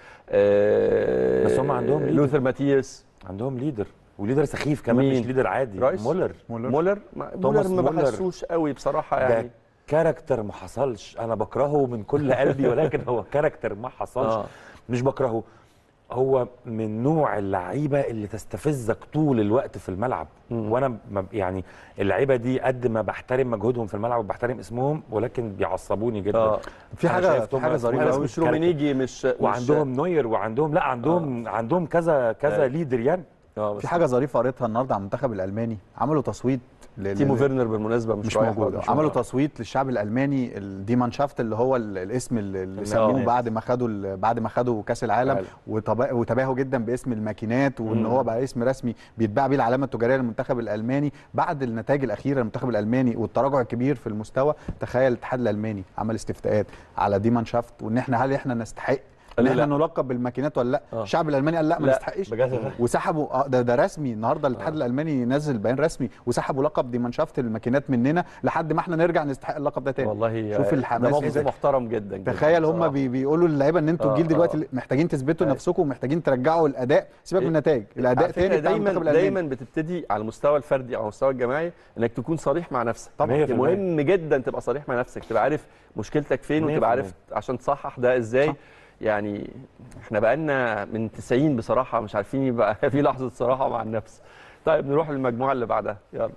آه، بس هم عندهم ليدر. لوثر ماتياس عندهم ليدر وليدر سخيف كمان مين؟ مش ليدر عادي رايس؟ مولر مولر مولر ما- توماس مولر ما مولر. بحسوش قوي بصراحه ده يعني كاركتر ما حصلش انا بكرهه من كل قلبي ولكن هو كاركتر ما حصلش آه. مش بكرهه هو من نوع اللعيبه اللي تستفزك طول الوقت في الملعب مم. وانا ما- يعني اللعيبه دي قد ما بحترم مجهودهم في الملعب وبحترم اسمهم ولكن بيعصبوني جدا اه في أنا حاجه شايف في توماس حاجه ظريفه مولر بس قوي مش رومينيجي مش مش- وعندهم نوير وعندهم لا عندهم عندهم كذا كذا آه. ليدر يعني اه بس في حاجه ظريفه قريتها النهارده على المنتخب الالماني عملوا تصويت ل- تيمو ل- فيرنر بالمناسبه مش, مش رايح موجود برضه. عملوا تصويت للشعب الالماني الديمانشافت اللي هو ال- الاسم اللي اللي سموه آه. بعد ما خدوا ال- بعد ما خدوا كاس العالم العالم. وتبا- وتباهوا جدا باسم الماكينات وان مم. هو بقى اسم رسمي بيتباع بيه العلامه التجاريه للمنتخب الالماني بعد النتائج الاخيره للمنتخب الالماني والتراجع الكبير في المستوى تخيل الاتحاد الالماني عمل استفتاءات على ديمانشافت وان احنا هل احنا نستحق ان قالوا احنا لا. نلقب بالماكينات ولا لا آه. الشعب الالماني قال لا ما لا، نستحقش بجد وسحبوا اه ده ده رسمي النهارده الاتحاد الالماني نزل بيان رسمي وسحبوا لقب دي مانشافت الماكينات مننا لحد ما احنا نرجع نستحق اللقب ده تاني والله شوف ده الحماس موقف ازاي. محترم جدا جدا تخيل هم بصراحة. بي بيقولوا للعيبه ان انتوا آه، الجيل دلوقتي آه. اللي محتاجين تثبتوا أيوة. نفسكم ومحتاجين ترجعوا الاداء سيبك من النتائج الاداء على فكرة تاني بتاع دايما المنتخب الالماني دايما بتبتدي على المستوى الفردي او المستوى الجماعي انك تكون صريح مع نفسك طبعاً. يعني 100%. مهم جدا تبقى صريح مع نفسك تبقى عارف مشكلتك فين 100%. وتبقى عارف عشان تصحح ده ازاي صح. يعني احنا بقالنا من 90 بصراحه مش عارفين يبقى في لحظه صراحه مع النفس طيب نروح للمجموعه اللي بعدها يلا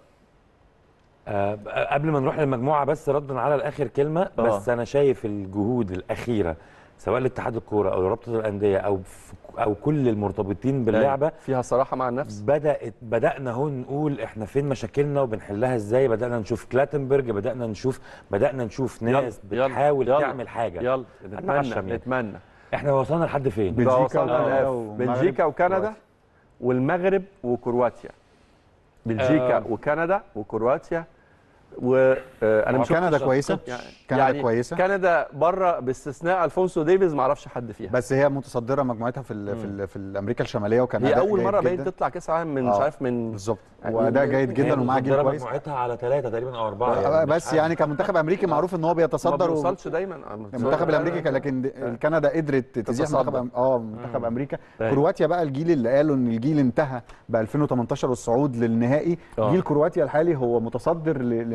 آه، قبل ما نروح للمجموعه بس ردا على الاخر كلمه آه. بس انا شايف الجهود الاخيره سواء لاتحاد الكوره او رابطه الانديه او في- او كل المرتبطين باللعبه فيها صراحه مع النفس بدات بدانا اهو نقول احنا فين مشاكلنا وبنحلها ازاي بدانا نشوف كلاتنبرج بدانا نشوف بدانا نشوف ناس يلا، بتحاول يلا، تعمل حاجه يلا أنا عشم نتمنى يعني. نتمنى احنا وصلنا لحد فين بلجيكا يبقى وصلنا وكندا للآف. والمغرب بلجيكا وكندا وكرواتيا. والمغرب وكرواتيا بلجيكا آه. وكندا وكرواتيا وانا مش كندا كويسه كندا كويسه كندا بره باستثناء الفونسو ديفيز ما اعرفش حد فيها بس هي متصدره مجموعتها في ال في, ال في امريكا الشماليه وكان هي أداء اول جيد مره باين جدا. تطلع كاس عالم من مش آه. عارف من بالظبط يعني واداء جيد هي جدا ومعاه جيل متصدرة كويس مجموعتها على ثلاثه تقريبا او اربعه آه، يعني مش بس حاجة. يعني كمنتخب امريكي معروف ان هو ما بيتصدر و- بيوصلش دايما المنتخب الامريكي كان- لكن كندا قدرت تزيح تتصدر. منتخب أم- اه منتخب امريكا أيوة. كرواتيا بقى الجيل اللي قالوا ان الجيل انتهى ب 2018 والصعود للنهائي آه. جيل كرواتيا الحالي هو متصدر ل-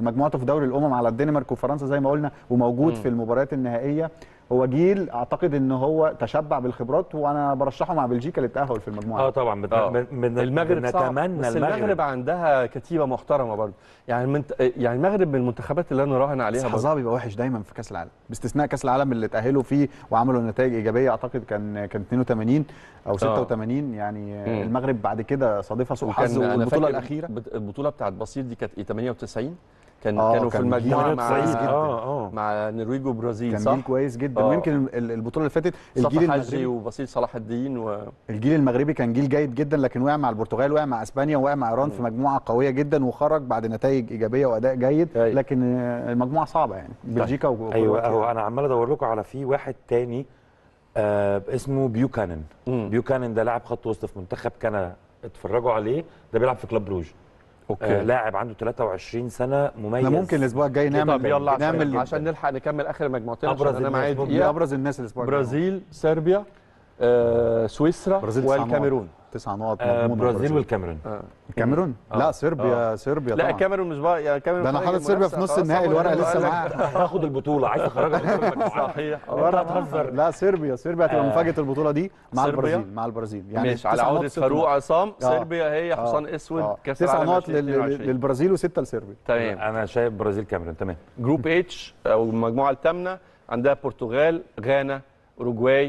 مجموعته في دوري الامم على الدنمارك وفرنسا زي ما قلنا وموجود مم. في المباريات النهائيه هو جيل اعتقد ان هو تشبع بالخبرات وانا برشحه مع بلجيكا للتاهل في المجموعه اه طبعا بت- آه. بن- بن- المغرب صعب نتمنى بس المغرب, المغرب عندها كتيبه محترمه برضه يعني المنت... يعني المغرب من المنتخبات اللي انا راهن بس عليها برضه حظها بيبقى وحش دايما في كاس العالم باستثناء كاس العالم اللي تاهلوا فيه وعملوا نتائج ايجابيه اعتقد كان كان 82 او 86 يعني مم. المغرب بعد كده صادفها سوء وكان حظ أنا والبطوله فاكر الاخيره بت- البطوله بتاعت بصير دي كانت ايه 98 كان آه، كانوا في كان جيل المجموعه مع 98 جدا. اه اه مع النرويج وبرازيل كان صح؟ جيل كويس جدا آه. ويمكن ال- البطوله اللي فاتت الجيل صفا حجي المغربي وبصير صلاح الدين و... الجيل المغربي كان جيل جيد جدا لكن وقع مع البرتغال وقع مع اسبانيا وقع مع ايران في مجموعه قويه جدا وخرج بعد نتائج ايجابيه واداء جيد أيوة. لكن آه، المجموعه صعبه يعني بلجيكا وكرواتيا ايوه اهو انا عمال ادور لكم على في واحد تاني آه اسمه بيوكانن مم. بيوكانن ده لاعب خط وسط في منتخب كندا اتفرجوا عليه ده بيلعب في كلوب روج اوكي آه لاعب عنده 23 سنه مميز احنا ممكن الاسبوع الجاي طب نعمل يلا عشان, نعمل عشان نلحق نكمل اخر المجموعتين أبرز عشان انا معايا الناس دقيقه ابرز الناس الاسبوع الجاي برازيل صربيا آه، سويسرا برازيل تسع نقط. والكاميرون تسع نقط آه مضمونة برازيل والكاميرون آه. الكاميرون آه. لا صربيا صربيا لا طبعا الكاميرون مش بقى يعني الكاميرون ده انا خارج حاطط صربيا في المنافسة. نص خلاص النهائي أبو الورقه هريرة لسه قال لك- معاه هاخد البطوله عايز تخرجها من المجموعة. صحيح بره تهزر لا صربيا صربيا هتبقى آه. مفاجاه البطوله دي مع صربيا؟ البرازيل مع البرازيل يعني ماشي على تسع عوده نقط، ست فاروق نقط. عصام آه. صربيا هي آه. حصان اسود آه. كاس تسع العالم نقط لل- 2022. للبرازيل وسته لصربيا تمام انا شايف برازيل كاميرون تمام جروب اتش او المجموعه الثامنه عندها البرتغال غانا اوروجواي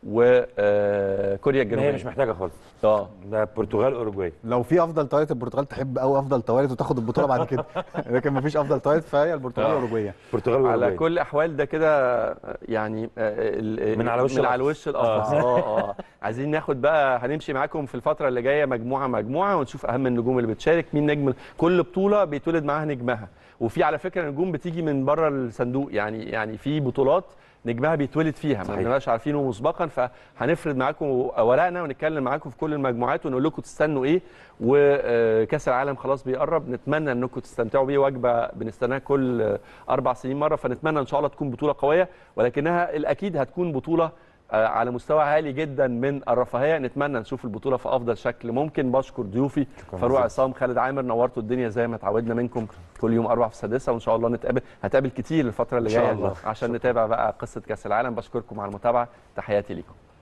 وكوريا هي الجنوبيه مش محتاجه خالص اه ده البرتغال اوروجواي لو في افضل تواليت البرتغال تحب قوي افضل تواليت وتاخد البطوله بعد كده لكن مفيش افضل تواليت فهي البرتغال آه. والاوروجواي البرتغال على واوروجواي كل الاحوال ده كده يعني آه، ال- من على وش من على القفص. وش القفص اه اه عايزين ناخد بقى هنمشي معاكم في الفتره اللي جايه مجموعه مجموعه ونشوف اهم النجوم اللي بتشارك مين نجم كل بطوله بيتولد معاها نجمها وفي على فكره نجوم بتيجي من بره الصندوق يعني يعني في بطولات نجمها بيتولد فيها ما صحيح. بنبقاش عارفينه مسبقا فهنفرد معاكم ورقنا ونتكلم معاكم في كل المجموعات ونقول لكم تستنوا ايه وكاس العالم خلاص بيقرب نتمنى انكم تستمتعوا بيه وجبه بنستناها كل آه، اربع سنين مره فنتمنى ان شاء الله تكون بطوله قويه ولكنها الاكيد هتكون بطوله آه، على مستوى عالي جدا من الرفاهيه نتمنى نشوف البطوله في افضل شكل ممكن بشكر ضيوفي فاروق عصام خالد عامر نورتوا الدنيا زي ما اتعودنا منكم كل يوم اربع في السادسه وان شاء الله نتقابل هتقابل كتير الفتره اللي إن شاء جايه الله. عشان نتابع بقى قصه كاس العالم بشكركم على المتابعه تحياتي ليكم